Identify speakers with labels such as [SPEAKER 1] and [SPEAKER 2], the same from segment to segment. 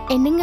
[SPEAKER 1] என்னங்க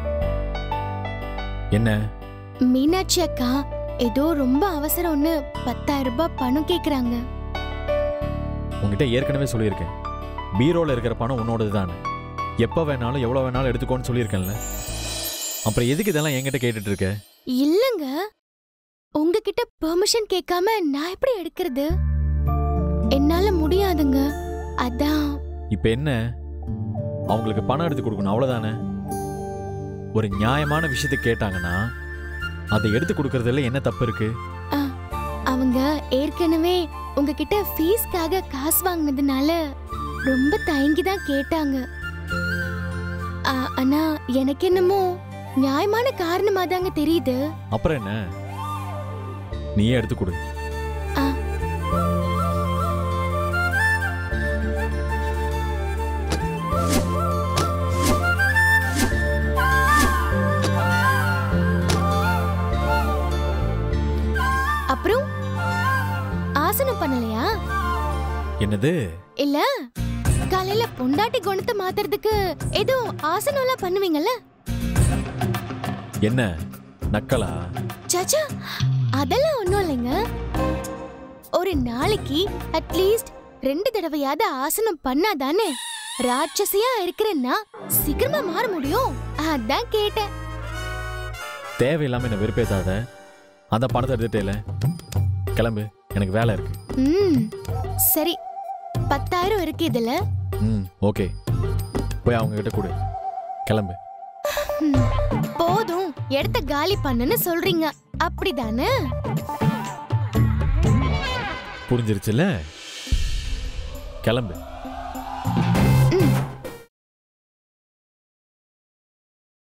[SPEAKER 2] என்ன
[SPEAKER 1] மீனாட்சி அக்கா ஏதோ ரொம்ப அவசரம்னு பத்தாயிரம் ரூபாய் பணம் கேக்குறாங்க
[SPEAKER 2] உங்ககிட்ட ஏற்கனவே சொல்லியிருக்கேன் பீரோல இருக்கிற பணம் உன்னோடது தானே எப்போ வேணாலும் எவ்வளோ வேணாலும் எடுத்துக்கோன்னு சொல்லியிருக்கேன்ல அப்புறம் எதுக்கு இதெல்லாம் என்கிட்ட கேட்டுட்டு இருக்க
[SPEAKER 1] இல்லங்க உங்ககிட்ட பெர்மிஷன் கேட்காம நான் எப்படி எடுக்கிறது என்னால முடியாதுங்க அதான்
[SPEAKER 2] இப்போ என்ன அவங்களுக்கு பணம் எடுத்து கொடுக்கணும் அவ்வளோதானே ஒரு நியாயமான விஷயத்தை கேட்டாங்கன்னா அதை எடுத்து கொடுக்கறதுல என்ன தப்பு இருக்கு
[SPEAKER 1] அவங்க ஏற்கனவே உங்ககிட்ட ஃபீஸ்க்காக காசு வாங்கினதுனால ரொம்ப தயங்கி தான் கேட்டாங்க ஆ, ஆனா எனக்கு என்னமோ நியாயமான காரணமா தாங்க தெரியுது
[SPEAKER 2] அப்புறம் என்ன நீயே எடுத்து கொடு
[SPEAKER 1] ஆ. அப்புறம் ஆசனம் பண்ணலையா
[SPEAKER 2] என்னது
[SPEAKER 1] இல்ல காலையில பொண்டாட்டி குணத்தை மாத்துறதுக்கு ஏதோ ஆசனம்லாம் பண்ணுவீங்கல்ல
[SPEAKER 2] என்ன நக்கலா
[SPEAKER 1] சச்சா அதெல்லாம் ஒண்ணும் இல்லைங்க ஒரு நாளைக்கு அட்லீஸ்ட் ரெண்டு தடவையாவது ஆசனம் பண்ணாதானே ராட்சசியா இருக்கிறேன்னா சீக்கிரமா மாற முடியும் அதான் கேட்டேன்
[SPEAKER 2] தேவையில்லாம என்ன வெறுப்பேத்தாத அந்த பணத்தை எடுத்துட்டேல கிளம்பு எனக்கு வேலை இருக்கு
[SPEAKER 1] ம் சரி பத்தாயிரம் இருக்கு இதுல
[SPEAKER 2] ம் ஓகே போய் அவங்க கிட்ட கொடு கிளம்பு
[SPEAKER 1] ம், போதும் இடத்த காலி பண்ணுன்னு சொல்றீங்க அப்படிதானே
[SPEAKER 2] புரிஞ்சிருச்சுல்ல கிளம்பு